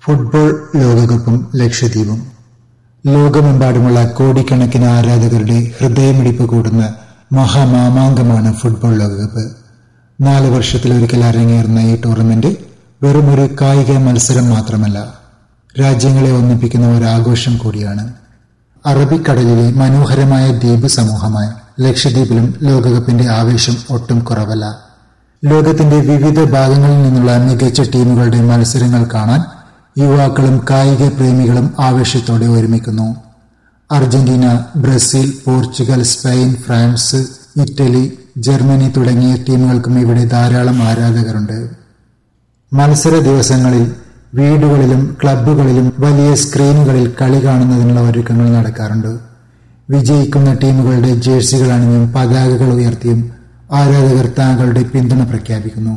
football ലോകകപ്പും ലക്ഷദ്വീപും ലോകമെമ്പാടുമുള്ള കോടിക്കണക്കിന് ആരാധകരുടെ ഹൃദയമിടിപ്പ് കൂടുന്ന മഹാമാമാങ്കമാണ് ഫുട്ബോൾ ലോകകപ്പ് നാല് വർഷത്തിലൊരിക്കൽ അരങ്ങേറുന്ന ഈ ടൂർണമെന്റ് വെറുമൊരു കായിക മത്സരം മാത്രമല്ല രാജ്യങ്ങളെ ഒന്നിപ്പിക്കുന്ന ഒരു ആഘോഷം കൂടിയാണ് അറബിക്കടലിലെ മനോഹരമായ ദ്വീപ് സമൂഹമായ ലക്ഷദ്വീപിലും ലോകകപ്പിന്റെ ആവേശം ഒട്ടും കുറവല്ല ലോകത്തിന്റെ വിവിധ ഭാഗങ്ങളിൽ നിന്നുള്ള മികച്ച ടീമുകളുടെ മത്സരങ്ങൾ കാണാൻ യുവാക്കളും കായിക പ്രേമികളും ആവേശത്തോടെ ഒരുമിക്കുന്നു Argentina Brazil Portugal Spain France Italy Germany തുടങ്ങിയ ടീമുകൾക്കും ഇവിടെ ധാരാളം ആരാധകരുണ്ട് മത്സര ദിവസങ്ങളിൽ വീടുകളിലും ക്ലബ്ബുകളിലും വലിയ സ്ക്രീനുകളിൽ കളി കാണുന്നതിനുള്ള ഒരുക്കങ്ങൾ നടക്കാറുണ്ട് വിജയിക്കുന്ന ടീമുകളുടെ ജേഴ്സികൾ അണിഞ്ഞും പതാകകൾ ഉയർത്തിയും ആരാധകർ താങ്കളുടെ പിന്തുണ പ്രഖ്യാപിക്കുന്നു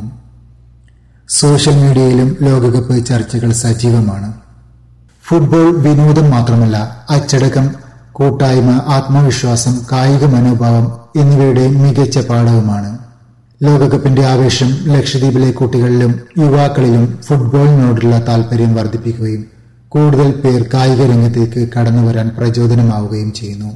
സോഷ്യൽ മീഡിയയിലും ലോകകപ്പ് ചർച്ചകൾ സജീവമാണ് ഫുട്ബോൾ വിനോദം മാത്രമല്ല അച്ചടക്കം കൂട്ടായ്മ ആത്മവിശ്വാസം കായിക മനോഭാവം എന്നിവയുടെ മികച്ച പാഠവുമാണ് ലോകകപ്പിന്റെ ആവേശം ലക്ഷദ്വീപിലെ കുട്ടികളിലും യുവാക്കളിലും ഫുട്ബോളിനോടുള്ള താൽപര്യം വർദ്ധിപ്പിക്കുകയും കൂടുതൽ പേർ കായിക രംഗത്തേക്ക് കടന്നുവരാൻ പ്രചോദനമാവുകയും ചെയ്യുന്നു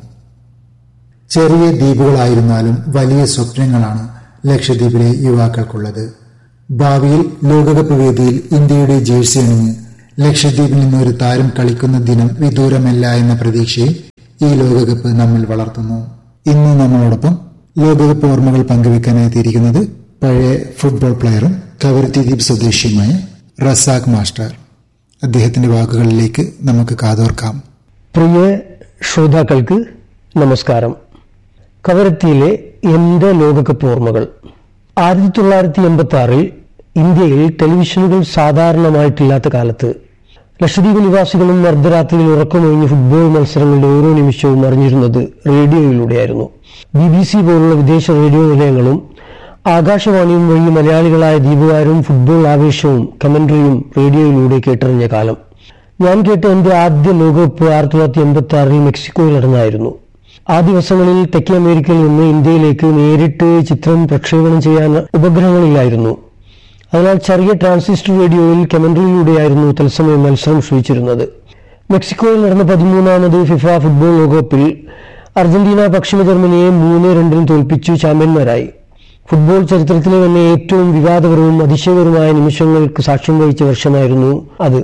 ചെറിയ ദ്വീപുകളായിരുന്നാലും വലിയ സ്വപ്നങ്ങളാണ് ലക്ഷദ്വീപിലെ യുവാക്കൾക്കുള്ളത് ഭാവിയിൽ ലോകകപ്പ് വേദിയിൽ ഇന്ത്യയുടെ ജേഴ്സി അണിഞ്ഞ് ലക്ഷദ്വീപിൽ നിന്ന് ഒരു താരം കളിക്കുന്ന ദിനം വിദൂരമല്ല എന്ന പ്രതീക്ഷയും ഈ ലോകകപ്പ് നമ്മിൽ വളർത്തുന്നു ഇന്ന് നമ്മളോടൊപ്പം ലോകകപ്പ് ഓർമ്മകൾ പങ്കുവെക്കാനായി എത്തിയിരിക്കുന്നത് പഴയ ഫുട്ബോൾ പ്ലെയറും കവരത്തി ദ്വീപ് സ്വദേശിയുമായ റസാഖ് മാസ്റ്റർ അദ്ദേഹത്തിന്റെ വാക്കുകളിലേക്ക് നമുക്ക് കാതോർക്കാം പ്രിയ ശ്രോതാക്കൾക്ക് നമസ്കാരം കവരത്തിയിലെ എന്റെ ലോകകപ്പ് ഓർമ്മകൾ ആയിരത്തി തൊള്ളായിരത്തി എൺപത്തി ആറിൽ ഇന്ത്യയിൽ ടെലിവിഷനുകൾ സാധാരണമായിട്ടില്ലാത്ത കാലത്ത് ലക്ഷദ്വീപ് നിവാസികളും അർദ്ധരാത്രിയിൽ ഉറക്കമൊഴിഞ്ഞ് ഫുട്ബോൾ മത്സരങ്ങളുടെ ഓരോ നിമിഷവും അറിഞ്ഞിരുന്നത് റേഡിയോയിലൂടെയായിരുന്നു ബി ബി സി പോലുള്ള വിദേശ റേഡിയോ നിലയങ്ങളും ആകാശവാണിയും വഴി മലയാളികളായ ദ്വീപുകാരും ഫുട്ബോൾ ആവേശവും കമന്ററിയും റേഡിയോയിലൂടെ കേട്ടറിഞ്ഞ കാലം ഞാൻ കേട്ട എന്റെ ആദ്യ ലോകകപ്പ് ആയിരത്തി തൊള്ളായിരത്തി എൺപത്തി ആറിൽ മെക്സിക്കോയിൽ നടന്നായിരുന്നു ആ ദിവസങ്ങളിൽ തെക്കേ അമേരിക്കയിൽ നിന്ന് ഇന്ത്യയിലേക്ക് നേരിട്ട് ചിത്രം പ്രക്ഷേപണം ചെയ്യാൻ ഉപഗ്രഹങ്ങളില്ലായിരുന്നു അതിനാൽ ചെറിയ ട്രാൻസിസ്റ്റർ റേഡിയോയിൽ കമന്ററിയിലൂടെയായിരുന്നു തത്സമയം മത്സരം ശ്രമിച്ചിരുന്നത് മെക്സിക്കോയിൽ നടന്ന പതിമൂന്നാമത് ഫിഫ ഫുട്ബോൾ ലോകകപ്പിൽ അർജന്റീന പശ്ചിമ ജർമ്മനിയെ മൂന്ന് രണ്ടിന് തോൽപ്പിച്ചു ചാമ്പ്യന്മാരായി ഫുട്ബോൾ ചരിത്രത്തിലെ തന്നെ ഏറ്റവും വിവാദപരവും അതിശയകരവുമായ നിമിഷങ്ങൾക്ക് സാക്ഷ്യം വഹിച്ച വർഷമായിരുന്നു അത്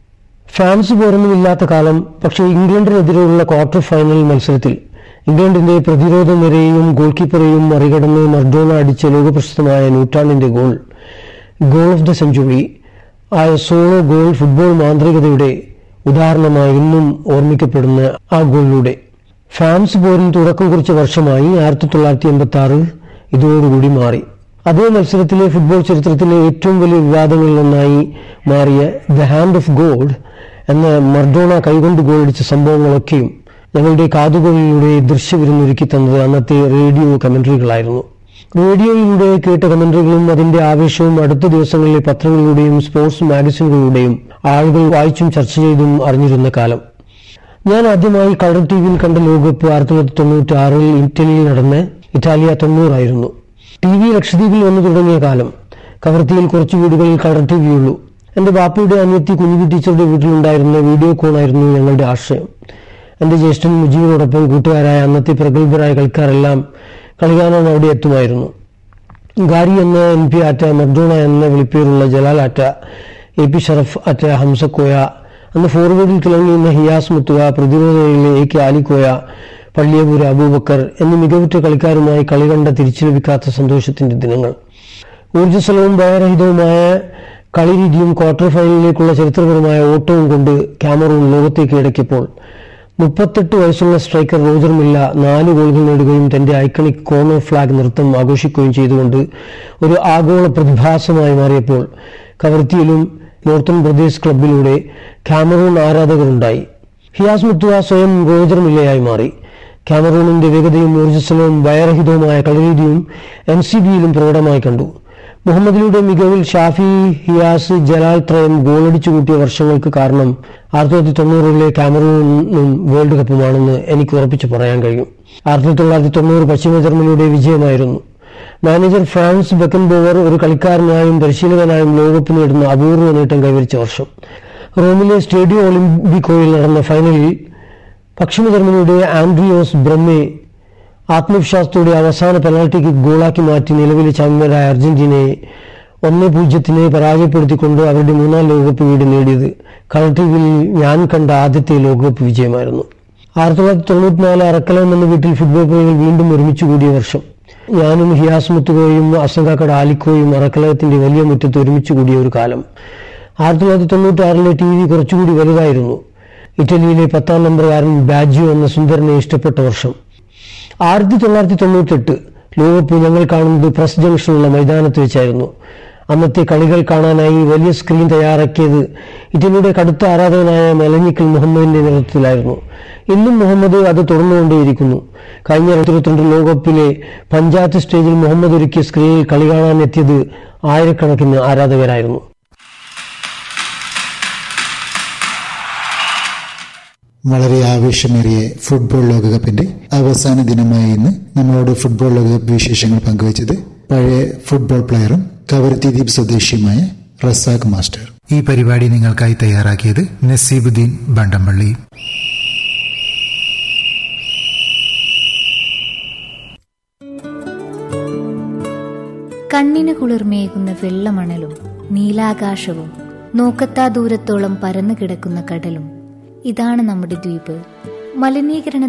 ഫാൻസ് പോരൊന്നുമില്ലാത്ത കാലം പക്ഷേ ഇംഗ്ലണ്ടിനെതിരെയുള്ള ക്വാർട്ടർ ഫൈനൽ മത്സരത്തിൽ ഇംഗ്ലണ്ടിന്റെ പ്രതിരോധ നിരയെയും ഗോൾ കീപ്പറെയും മറികടന്ന് മർഡോണ അടിച്ച ലോകപ്രശസ്തമായ നൂറ്റാണ്ടിന്റെ goal goal of the century ആയ സോളോ ഗോൾ ഫുട്ബോൾ മാന്ത്രികതയുടെ ഉദാഹരണമായി ഇന്നും ഓർമ്മിക്കപ്പെടുന്ന ആ ഗോളിലൂടെ ഫാൻസ് പോരിന് തുടക്കം കുറിച്ച വർഷമായി ആയിരത്തി തൊള്ളായിരത്തി എൺപത്തി ആറ് ഇതോടുകൂടി മാറി അതേ മത്സരത്തിലെ ഫുട്ബോൾ ചരിത്രത്തിലെ ഏറ്റവും വലിയ വിവാദങ്ങളിലൊന്നായി മാറിയ ദ ഹാൻഡ് ഓഫ് ഗോഡ് എന്ന മർഡോണ കൈകൊണ്ട് ഗോളടിച്ച സംഭവങ്ങളൊക്കെയും ഞങ്ങളുടെ കാതുകളിലൂടെ ദൃശ്യവിരുന്നൊരുക്കി തന്നത് അന്നത്തെ റേഡിയോ കമന്ററികളായിരുന്നു റേഡിയോയിലൂടെ കേട്ട കമന്ററികളും അതിന്റെ ആവേശവും അടുത്ത ദിവസങ്ങളിലെ പത്രങ്ങളിലൂടെയും സ്പോർട്സ് മാഗസിനുകളിലൂടെയും ആളുകൾ വായിച്ചും ചർച്ച ചെയ്തും അറിഞ്ഞിരുന്ന കാലം ഞാൻ ആദ്യമായി കളർ ടി വിയിൽ കണ്ട ലോകകപ്പ് ആയിരത്തി തൊള്ളായിരത്തി തൊണ്ണൂറ്റി ആറിൽ ഇറ്റലിയിൽ നടന്ന ഇറ്റാലിയ തൊണ്ണൂറായിരുന്നു ടി വി ലക്ഷദ്വീപിൽ വന്നു തുടങ്ങിയ കാലം കവർത്തിയിൽ കുറച്ച് വീടുകളിൽ കളർ ടി വിയുള്ളൂ എന്റെ ബാപ്പയുടെ അനിയത്തി കുഞ്ഞുബി ടീച്ചറുടെ വീട്ടിലുണ്ടായിരുന്ന വീഡിയോ കോണായിരുന്നു ഞങ്ങളുടെ ആശയം എന്റെ ജ്യേഷ്ഠൻ മുജീബിനോടൊപ്പം കൂട്ടുകാരായ അന്നത്തെ പ്രഗത്ഭരായ കളിക്കാരെല്ലാം കളിക്കാനാണ് അവിടെ എത്തുമായിരുന്നു ഗാരി എന്ന എൻ പി ആറ്റ മർഡോണ എന്ന വിളിപ്പേരുള്ള ജലാൽ ആറ്റ എ പി ഷറഫ് ആറ്റ ഹംസക്കോയ അന്ന് ഫോർവേഡിൽ തിളങ്ങിയിരുന്ന ഹിയാസ് മുത്തുക പ്രതിരോധയിലെ എ കെ ആലിക്കോയ പള്ളിയപൂർ അബൂബക്കർ എന്നീ മികവുറ്റ കളിക്കാരുമായി കളി കണ്ട തിരിച്ചു ലഭിക്കാത്ത സന്തോഷത്തിന്റെ ദിനങ്ങൾ ഊർജ്ജസ്വലവും ഭയരഹിതവുമായ കളിരീതിയും ക്വാർട്ടർ ഫൈനലിലേക്കുള്ള ചരിത്രപരമായ ഓട്ടവും കൊണ്ട് ക്യാമറൂൺ ലോകത്തേക്ക് ഇടയ്ക്കപ്പോൾ മുപ്പത്തെട്ട് വയസ്സുള്ള സ്ട്രൈക്കർ റോജർ മില്ല നാല് ഗോളുകൾ നേടുകയും തന്റെ ഐക്കണിക് കോർണർ ഫ്ളാഗ് നൃത്തം ആഘോഷിക്കുകയും ചെയ്തുകൊണ്ട് ഒരു ആഗോള പ്രതിഭാസമായി മാറിയപ്പോൾ കവർത്തിയിലും നോർത്തൺ പ്രദേശ് ക്ലബിലൂടെ ക്യാമറൂൺ ആരാധകരുണ്ടായി ഹിയാസ് മുത്തുവ സ്വയം റോജർ മില്ലയായി മാറി ക്യാമറൂണിന്റെ വേഗതയും ഊർജ്ജസ്വലവും ഭയരഹിതവുമായ കളിരീതിയും എൻ സി ബിയിലും പ്രകടമായി കണ്ടു മുഹമ്മദിലൂടെ മികവിൽ ഷാഫി ഹിയാസ് ജലാൽ ത്രയം ഗോളടിച്ചു കൂട്ടിയ വർഷങ്ങൾക്ക് കാരണം ആയിരത്തി തൊള്ളായിരത്തി തൊണ്ണൂറിലെ കാമറൂണും വേൾഡ് കപ്പുമാണെന്ന് എനിക്ക് ഉറപ്പിച്ചു പറയാൻ കഴിയും ആയിരത്തി തൊള്ളായിരത്തി തൊണ്ണൂറ് പശ്ചിമ ജർമ്മനിയുടെ വിജയമായിരുന്നു മാനേജർ ഫ്രാൻസ് ബെക്കൻബോവർ ഒരു കളിക്കാരനായും പരിശീലകനായും ലോകകപ്പ് നേടുന്ന അപൂർവ നേട്ടം കൈവരിച്ച വർഷം റോമിലെ സ്റ്റേഡിയോ ഒളിമ്പിക്കോയിൽ നടന്ന ഫൈനലിൽ പശ്ചിമ ജർമ്മനിയുടെ ആൻഡ്രിയോസ് ബ്രഹ്മെ ആത്മവിശ്വാസത്തോടെ അവസാന പെനാൽറ്റിക്ക് ഗോളാക്കി മാറ്റി നിലവിലെ ചാമ്പ്യന്മാരായ അർജന്റീനയെ ഒന്ന് പൂജ്യത്തിന് പരാജയപ്പെടുത്തിക്കൊണ്ട് അവരുടെ മൂന്നാം ലോകകപ്പ് വീട് നേടിയത് കളക്ടീവിൽ ഞാൻ കണ്ട ആദ്യത്തെ ലോകകപ്പ് വിജയമായിരുന്നു ആയിരത്തി തൊള്ളായിരത്തി തൊണ്ണൂറ്റിനാല് അറക്കലം എന്ന വീട്ടിൽ ഫുട്ബോൾ പ്രേമികൾ വീണ്ടും ഒരുമിച്ച് കൂടിയ വർഷം ഞാനും ഹിയാസ് മുത്തുകോയും അസങ്കാക്കട ആലിക്കോയും അറക്കലത്തിന്റെ വലിയ മുറ്റത്ത് ഒരുമിച്ച് കൂടിയ ഒരു കാലം ആയിരത്തി തൊള്ളായിരത്തി തൊണ്ണൂറ്റി ആറിലെ ടി വി കുറച്ചുകൂടി വലുതായിരുന്നു ഇറ്റലിയിലെ പത്താം നമ്പറുകാരൻ ബാജിയോ എന്ന സുന്ദരനെ ഇഷ്ടപ്പെട്ട വർഷം ആയിരത്തി തൊള്ളായിരത്തി തൊണ്ണൂറ്റെട്ട് ലോകകപ്പ് ഞങ്ങൾ കാണുന്നത് പ്രസ് ജംഗ്ഷനുള്ള മൈതാനത്ത് വെച്ചായിരുന്നു അന്നത്തെ കളികൾ കാണാനായി വലിയ സ്ക്രീൻ തയ്യാറാക്കിയത് ഇറ്റലിയുടെ കടുത്ത ആരാധകനായ മെലനിക്കൽ മുഹമ്മദിന്റെ നേതൃത്വത്തിലായിരുന്നു ഇന്നും മുഹമ്മദ് അത് തുടർന്നുകൊണ്ടേയിരിക്കുന്നു കഴിഞ്ഞ ഇരുപത്തിരണ്ട് ലോകകപ്പിലെ പഞ്ചായത്ത് സ്റ്റേജിൽ മുഹമ്മദ് ഒരുക്കിയ സ്ക്രീനിൽ കളി കാണാൻ എത്തിയത് ആയിരക്കണക്കിന് ആരാധകരായിരുന്നു വളരെ ആവേശമേറിയ ഫുട്ബോൾ ലോകകപ്പിന്റെ അവസാന ദിനമായ ഇന്ന് നമ്മളോട് ഫുട്ബോൾ ലോകകപ്പ് വിശേഷങ്ങൾ പങ്കുവച്ചത് പഴയ ഫുട്ബോൾ പ്ലെയറും കവരത്തി ദ്വീപ് സ്വദേശിയുമായ റസാഖ് മാസ്റ്റർ ഈ പരിപാടി നിങ്ങൾക്കായി തയ്യാറാക്കിയത് നസീബുദ്ദീൻ ബണ്ടംപള്ളി കണ്ണിന് കുളിർമയേകുന്ന വെള്ളമണലും നീലാകാശവും നോക്കത്താ ദൂരത്തോളം പരന്നു കിടക്കുന്ന കടലും ഇതാണ് നമ്മുടെ ദ്വീപ് മലിനീകരണ